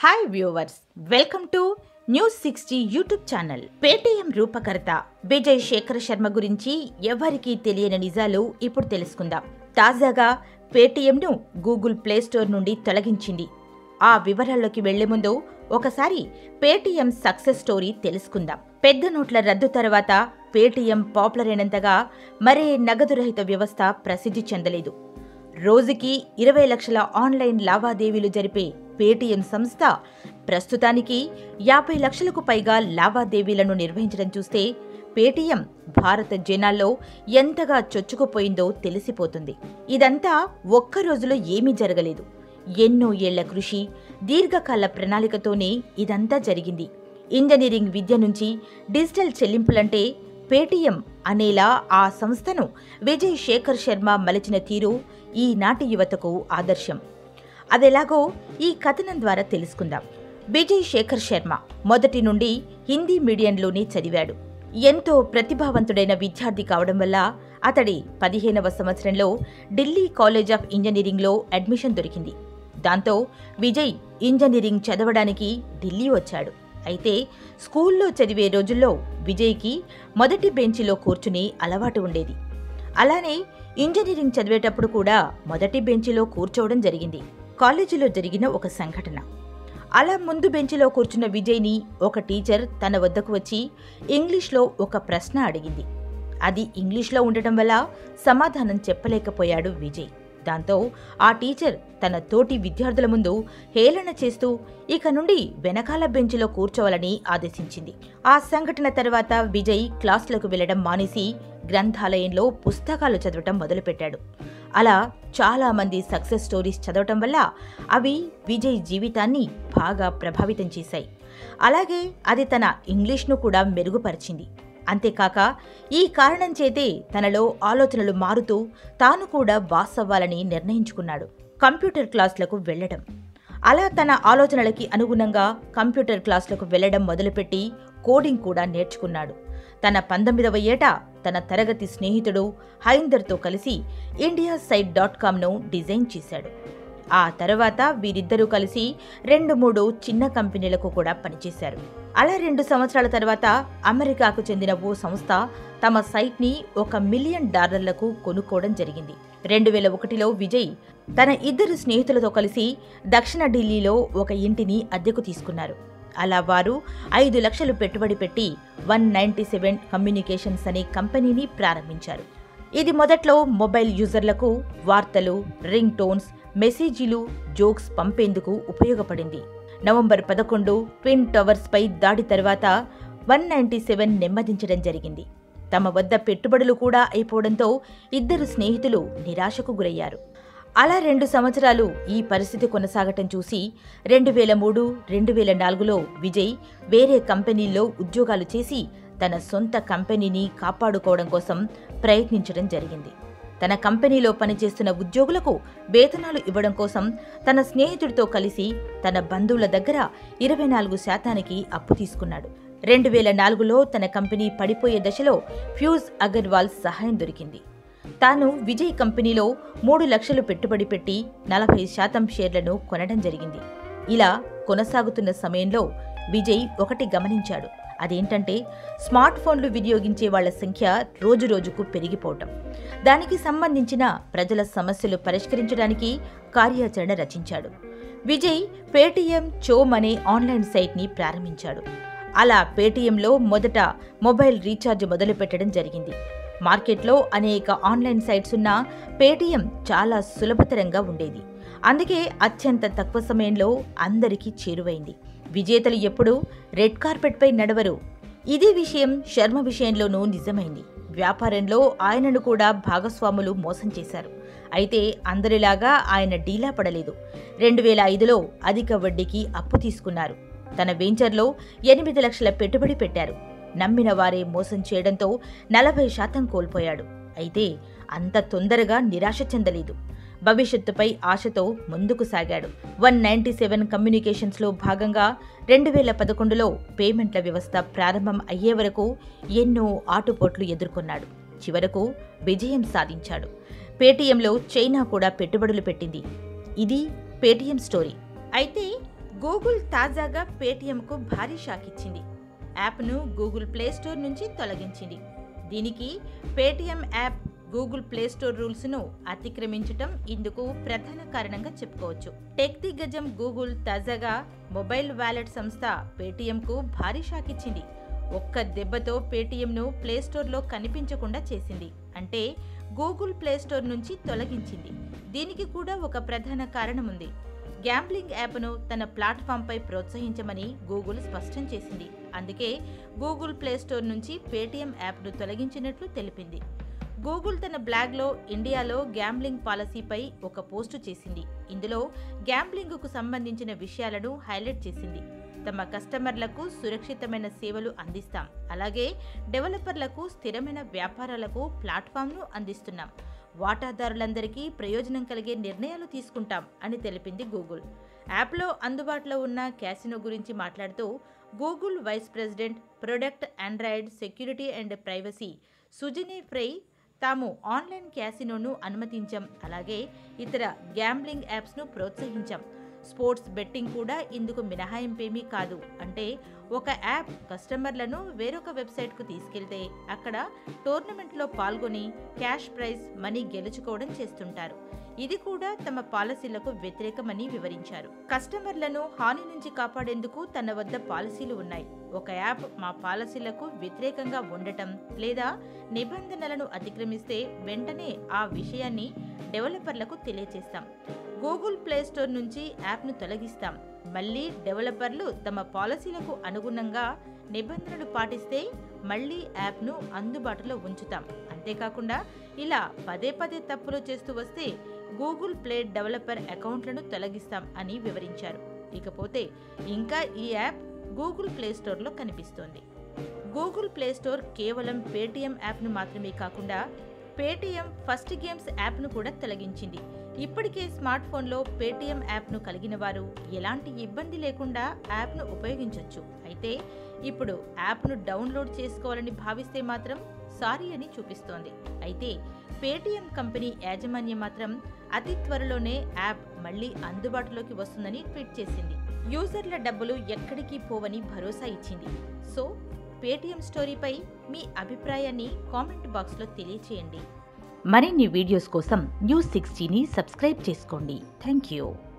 hi viewers welcome to news sixty YouTube channel Paytm రూపకర్త విజయ్ శేఖర్ శర్మ గురించి ఎవరికీ తెలియని నిజాలు ఇప్పుడు తెలుసుకుందాం తాజాగా పేటీఎంను గూగుల్ ప్లే స్టోర్ నుండి తొలగించింది ఆ వివరాల్లోకి వెళ్లే ముందు ఒకసారి పేటీఎం సక్సెస్ స్టోరీ తెలుసుకుందాం పెద్ద నోట్ల రద్దు తర్వాత పేటీఎం పాపులర్ అయినంతగా మరే నగదు రహిత వ్యవస్థ ప్రసిద్ధి చెందలేదు రోజుకి ఇరవై లక్షల ఆన్లైన్ లావాదేవీలు జరిపే పేటీఎం సంస్థ ప్రస్తుతానికి యాభై లక్షలకు పైగా లావాదేవీలను నిర్వహించడం చూస్తే పేటీఎం భారత జనాల్లో ఎంతగా చొచ్చుకుపోయిందో తెలిసిపోతుంది ఇదంతా ఒక్క రోజులో ఏమీ జరగలేదు ఎన్నో ఏళ్ల కృషి దీర్ఘకాల ప్రణాళికతోనే ఇదంతా జరిగింది ఇంజనీరింగ్ విద్య నుంచి డిజిటల్ చెల్లింపులంటే పేటీఎం అనేలా ఆ సంస్థను విజయ్ శేఖర్ శర్మ మలిచిన తీరు ఈనాటి యువతకు ఆదర్శం అదెలాగో ఈ కథనం ద్వారా తెలుసుకుందాం విజయ్ శేఖర్ శర్మ మొదటి నుండి హిందీ మీడియంలోనే చదివాడు ఎంతో ప్రతిభావంతుడైన విద్యార్థి కావడం వల్ల అతడి పదిహేనవ సంవత్సరంలో ఢిల్లీ కాలేజ్ ఆఫ్ ఇంజనీరింగ్లో అడ్మిషన్ దొరికింది దాంతో విజయ్ ఇంజనీరింగ్ చదవడానికి ఢిల్లీ వచ్చాడు అయితే స్కూల్లో చదివే రోజుల్లో విజయ్కి మొదటి బెంచిలో కూర్చుని అలవాటు ఉండేది అలానే ఇంజనీరింగ్ చదివేటప్పుడు కూడా మొదటి బెంచిలో కూర్చోవడం జరిగింది కాలేజీలో జరిగిన ఒక సంఘటన అలా ముందు బెంచిలో కూర్చున్న విజయ్ని ఒక టీచర్ తన వద్దకు వచ్చి ఇంగ్లీష్లో ఒక ప్రశ్న అడిగింది అది ఇంగ్లీష్లో ఉండటం వల్ల సమాధానం చెప్పలేకపోయాడు విజయ్ దాంతో ఆ టీచర్ తన తోటి విద్యార్థుల ముందు హేళన చేస్తూ ఇక నుండి వెనకాల బెంచిలో కూర్చోవాలని ఆదేశించింది ఆ సంఘటన తర్వాత విజయ్ క్లాసులకు వెళ్లడం మానేసి గ్రంథాలయంలో పుస్తకాలు చదవటం మొదలుపెట్టాడు అలా చాలా మంది సక్సెస్ స్టోరీస్ చదవటం వల్ల అవి విజయ్ జీవితాన్ని బాగా ప్రభావితం చేశాయి అలాగే అది తన ఇంగ్లీష్ను కూడా మెరుగుపరిచింది అంతేకాక ఈ కారణం చేతే తనలో ఆలోచనలు మారుతూ తాను కూడా బాస్ అవ్వాలని నిర్ణయించుకున్నాడు కంప్యూటర్ క్లాసులకు వెళ్లడం అలా తన ఆలోచనలకి అనుగుణంగా కంప్యూటర్ క్లాసులకు వెళ్లడం మొదలుపెట్టి కోడింగ్ కూడా నేర్చుకున్నాడు తన పంతొమ్మిదవ ఏట తన తరగతి స్నేహితుడు హైందర్తో కలిసి ఇండియా సైట్ డాట్ కామ్ను డిజైన్ చేశాడు ఆ తర్వాత వీరిద్దరూ కలిసి రెండు మూడు చిన్న కంపెనీలకు కూడా పనిచేశారు అలా రెండు సంవత్సరాల తర్వాత అమెరికాకు చెందిన ఓ సంస్థ తమ సైట్ని ఒక మిలియన్ డాలర్లకు కొనుక్కోవడం జరిగింది రెండు వేల ఒకటిలో విజయ్ తన ఇద్దరు స్నేహితులతో కలిసి దక్షిణ ఢిల్లీలో ఒక ఇంటిని అద్దెకు తీసుకున్నారు అలా వారు ఐదు లక్షలు పెట్టుబడి పెట్టి వన్ నైంటీ సెవెన్ కమ్యూనికేషన్స్ అనే కంపెనీని ప్రారంభించారు ఇది మొదట్లో మొబైల్ యూజర్లకు వార్తలు రింగ్ టోన్స్ మెసేజీలు జోక్స్ పంపేందుకు ఉపయోగపడింది నవంబర్ పదకొండు ట్విన్ టవర్స్పై దాడి తర్వాత వన్ నైంటీ సెవెన్ నెమ్మదించడం జరిగింది తమ వద్ద పెట్టుబడులు కూడా అయిపోవడంతో ఇద్దరు స్నేహితులు నిరాశకు గురయ్యారు అలా రెండు సంవత్సరాలు ఈ పరిస్థితి కొనసాగటం చూసి రెండు వేల మూడు రెండు వేల నాలుగులో విజయ్ వేరే కంపెనీల్లో ఉద్యోగాలు చేసి తన సొంత కంపెనీని కాపాడుకోవడం కోసం ప్రయత్నించడం జరిగింది తన కంపెనీలో పనిచేస్తున్న ఉద్యోగులకు వేతనాలు ఇవ్వడం కోసం తన స్నేహితుడితో కలిసి తన బంధువుల దగ్గర ఇరవై నాలుగు శాతానికి అప్పు తీసుకున్నాడు రెండు వేల నాలుగులో తన కంపెనీ పడిపోయే దశలో ఫ్యూజ్ అగర్వాల్ సహాయం దొరికింది తాను విజయ్ కంపెనీలో మూడు లక్షలు పెట్టుబడి పెట్టి నలభై శాతం షేర్లను కొనడం జరిగింది ఇలా కొనసాగుతున్న సమయంలో విజయ్ ఒకటి గమనించాడు అదేంటంటే స్మార్ట్ ఫోన్లు వినియోగించే వాళ్ల సంఖ్య రోజురోజుకు పెరిగిపోవటం దానికి సంబంధించిన ప్రజల సమస్యలు పరిష్కరించడానికి కార్యాచరణ రచించాడు విజయ్ పేటీఎం చోమ్ అనే ఆన్లైన్ సైట్ని ప్రారంభించాడు అలా పేటీఎంలో మొదట మొబైల్ రీఛార్జ్ మొదలుపెట్టడం జరిగింది మార్కెట్లో అనేక ఆన్లైన్ సైట్స్ ఉన్న పేటీఎం చాలా సులభతరంగా ఉండేది అందుకే అత్యంత తక్కువ సమయంలో అందరికీ చేరువైంది విజేతలు ఎప్పుడూ రెడ్ కార్పెట్పై నడవరు ఇదే విషయం శర్మ విషయంలోనూ నిజమైంది వ్యాపారంలో ఆయనను కూడా భాగస్వాములు మోసం చేశారు అయితే అందరిలాగా ఆయన డీలా పడలేదు రెండు వేల ఐదులో అధిక వడ్డీకి అప్పు తీసుకున్నారు తన వెంచర్లో ఎనిమిది లక్షల పెట్టుబడి పెట్టారు నమ్మిన వారే మోసం చేయడంతో నలభై శాతం కోల్పోయాడు అయితే అంత తొందరగా నిరాశ చెందలేదు భవిష్యత్తుపై ఆశతో ముందుకు సాగాడు వన్ నైంటీ సెవెన్ కమ్యూనికేషన్స్లో భాగంగా రెండు వేల పదకొండులో పేమెంట్ల వ్యవస్థ ప్రారంభం అయ్యే వరకు ఎన్నో ఆటుపోట్లు ఎదుర్కొన్నాడు చివరకు విజయం సాధించాడు పేటీఎంలో చైనా కూడా పెట్టుబడులు పెట్టింది ఇది పేటీఎం స్టోరీ అయితే గూగుల్ తాజాగా పేటీఎంకు భారీ షాక్ ఇచ్చింది యాప్ను గూగుల్ ప్లే స్టోర్ నుంచి తొలగించింది దీనికి Paytm app Google play store రూల్స్ను అతిక్రమించటం ఇందుకు ప్రధాన కారణంగా చెప్పుకోవచ్చు టెక్ దిగ్గజం గూగుల్ తాజాగా మొబైల్ వాలెట్ సంస్థ పేటీఎంకు భారీ షాక్ ఇచ్చింది ఒక్క దెబ్బతో పేటీఎంను ప్లే స్టోర్లో కనిపించకుండా చేసింది అంటే గూగుల్ ప్లే స్టోర్ నుంచి తొలగించింది దీనికి కూడా ఒక ప్రధాన కారణం ఉంది గ్యాంబ్లింగ్ యాప్ను తన ప్లాట్ఫామ్పై ప్రోత్సహించమని గూగుల్ స్పష్టం చేసింది అందుకే గూగుల్ ప్లే స్టోర్ నుంచి పేటీఎం యాప్ను తొలగించినట్లు తెలిపింది గూగుల్ తన బ్లాగ్లో ఇండియాలో గ్యాంబ్లింగ్ పాలసీపై ఒక పోస్టు చేసింది ఇందులో గ్యాంబ్లింగ్కు సంబంధించిన విషయాలను హైలైట్ చేసింది తమ కస్టమర్లకు సురక్షితమైన సేవలు అందిస్తాం అలాగే డెవలపర్లకు స్థిరమైన వ్యాపారాలకు ప్లాట్ఫామ్ను అందిస్తున్నాం వాటాదారులందరికీ ప్రయోజనం కలిగే నిర్ణయాలు తీసుకుంటాం అని తెలిపింది గూగుల్ యాప్లో అందుబాటులో ఉన్న క్యాసినో గురించి మాట్లాడుతూ Google vice president product android security and privacy Suzanne Frey తాము ఆన్లైన్ క్యాసినోను అనుమతించాం అలాగే ఇతర గ్యాంబ్లింగ్ యాప్స్ను ప్రోత్సహించాం స్పోర్ట్స్ బెట్టింగ్ కూడా ఇందుకు మినహాయింపేమీ కాదు అంటే ఒక యాప్ కస్టమర్లను వేరొక వెబ్సైట్కు తీసుకెళ్తే అక్కడ టోర్నమెంట్లో పాల్గొని క్యాష్ ప్రైజ్ మనీ గెలుచుకోవడం చేస్తుంటారు ఇది కూడా తమ పాలసీలకు వ్యతిరేకమని వివరించారు కస్టమర్లను హాని నుంచి కాపాడేందుకు తన వద్ద పాలసీలు ఉన్నాయి ఒక యాప్ మా పాలసీలకు వ్యతిరేకంగా ఉండటం లేదా నిబంధనలను అతిక్రమిస్తే వెంటనే ఆ విషయాన్ని డెవలపర్లకు తెలియజేస్తాం గూగుల్ ప్లే స్టోర్ నుంచి యాప్ను తొలగిస్తాం మళ్ళీ డెవలపర్లు తమ పాలసీలకు అనుగుణంగా నిబంధనలు పాటిస్తే మళ్ళీ యాప్ను అందుబాటులో ఉంచుతాం అంతేకాకుండా ఇలా పదే పదే తప్పులు చేస్తూ వస్తే గూగుల్ ప్లే డెవలపర్ అకౌంట్లను తొలగిస్తాం అని వివరించారు ఇకపోతే ఇంకా ఈ యాప్ గూగుల్ ప్లే స్టోర్లో కనిపిస్తోంది గూగుల్ ప్లే స్టోర్ కేవలం పేటీఎం యాప్ను మాత్రమే కాకుండా పేటీఎం ఫస్ట్ గేమ్స్ యాప్ను కూడా తొలగించింది ఇప్పటికే స్మార్ట్ ఫోన్లో పేటీఎం యాప్ను కలిగిన వారు ఎలాంటి ఇబ్బంది లేకుండా యాప్ను ఉపయోగించవచ్చు అయితే ఇప్పుడు యాప్ను డౌన్లోడ్ చేసుకోవాలని భావిస్తే మాత్రం సారీ అని చూపిస్తోంది అయితే పేటీఎం కంపెనీ యాజమాన్యం మాత్రం అతి త్వరలోనే యాప్ మళ్ళీ అందుబాటులోకి వస్తుందని ట్వీట్ చేసింది యూజర్ల డబ్బులు ఎక్కడికి పోవని భరోసా ఇచ్చింది సో పేటీఎం స్టోరీపై మీ అభిప్రాయాన్ని కామెంట్ బాక్స్లో తెలియచేయండి మరిన్ని వీడియోస్ కోసం న్యూస్ సిక్స్టీని సబ్స్క్రైబ్ చేసుకోండి థ్యాంక్ యూ